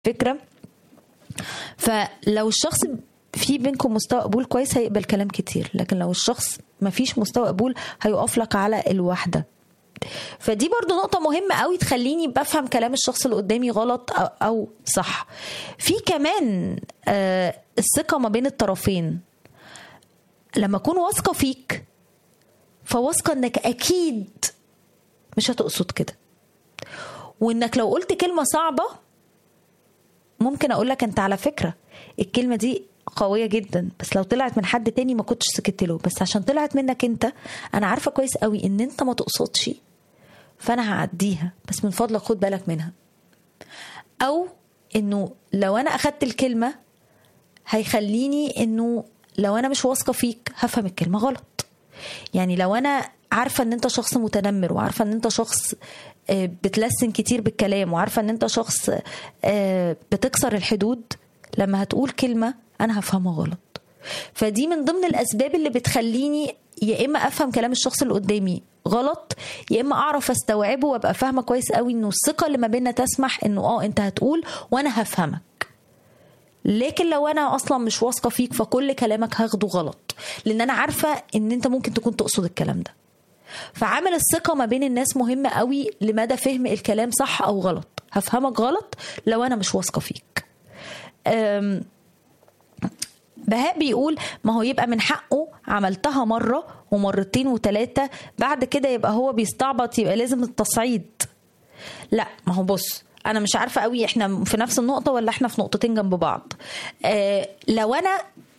فكره فلو الشخص في بينكم مستوى قبول كويس هيقبل كلام كتير لكن لو الشخص ما فيش مستوى قبول هيقف لك على الوحده فدي برضو نقطة مهمة قوي تخليني بفهم كلام الشخص اللي قدامي غلط أو, أو صح في كمان آه الثقة ما بين الطرفين لما أكون واثقة فيك فواثقة إنك أكيد مش هتقصد كده وإنك لو قلت كلمة صعبة ممكن أقول لك أنت على فكرة الكلمة دي قوية جدا بس لو طلعت من حد تاني ما كنتش سكت له بس عشان طلعت منك انت انا عارفة كويس قوي ان انت ما تقصدش فانا هعديها بس من فضلك خد بالك منها او انه لو انا اخدت الكلمة هيخليني انه لو انا مش واثقة فيك هفهم الكلمة غلط يعني لو انا عارفة ان انت شخص متنمر وعارفة ان انت شخص بتلسن كتير بالكلام وعارفة ان انت شخص بتكسر الحدود لما هتقول كلمة انا هفهمها غلط فدي من ضمن الاسباب اللي بتخليني يا اما افهم كلام الشخص اللي قدامي غلط يا اما اعرف استوعبه وابقى فاهمه كويس قوي انه الثقه اللي ما بيننا تسمح انه اه انت هتقول وانا هفهمك لكن لو انا اصلا مش واثقه فيك فكل كلامك هاخده غلط لان انا عارفه ان انت ممكن تكون تقصد الكلام ده فعامل الثقه ما بين الناس مهم قوي لمدى فهم الكلام صح او غلط هفهمك غلط لو انا مش واثقه فيك أم بهاء بيقول ما هو يبقى من حقه عملتها مرة ومرتين وتلاتة بعد كده يبقى هو بيستعبط يبقى لازم التصعيد لا ما هو بص انا مش عارفة قوي احنا في نفس النقطة ولا احنا في نقطتين جنب بعض اه لو انا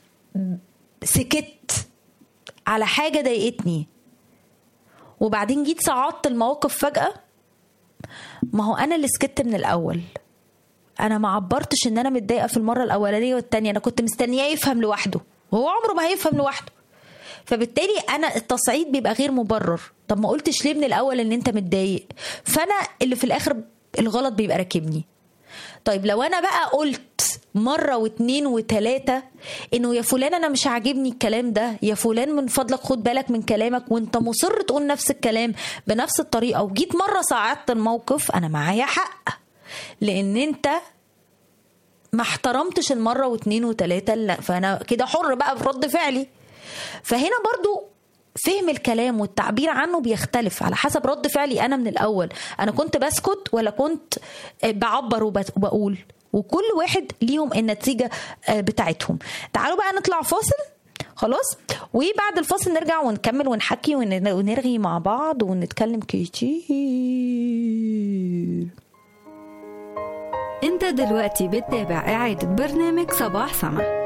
سكت على حاجة ضايقتني وبعدين جيت صعدت الموقف فجأة ما هو انا اللي سكت من الاول انا ما عبرتش ان انا متضايقه في المره الاولانيه والتانيه انا كنت مستنياه يفهم لوحده وهو عمره ما هيفهم لوحده فبالتالي انا التصعيد بيبقى غير مبرر طب ما قلتش ليه من الاول ان انت متضايق فانا اللي في الاخر الغلط بيبقى راكبني طيب لو انا بقى قلت مرة واتنين وتلاتة انه يا فلان انا مش عاجبني الكلام ده يا فلان من فضلك خد بالك من كلامك وانت مصر تقول نفس الكلام بنفس الطريقة وجيت مرة صعدت الموقف انا معايا حق لان انت ما احترمتش المره واتنين وتلاته لا فانا كده حر بقى في رد فعلي فهنا برضو فهم الكلام والتعبير عنه بيختلف على حسب رد فعلي انا من الاول انا كنت بسكت ولا كنت بعبر وبقول وكل واحد ليهم النتيجه بتاعتهم تعالوا بقى نطلع فاصل خلاص وبعد الفاصل نرجع ونكمل ونحكي ونرغي مع بعض ونتكلم كتير انت دلوقتي بتتابع اعادة برنامج صباح سما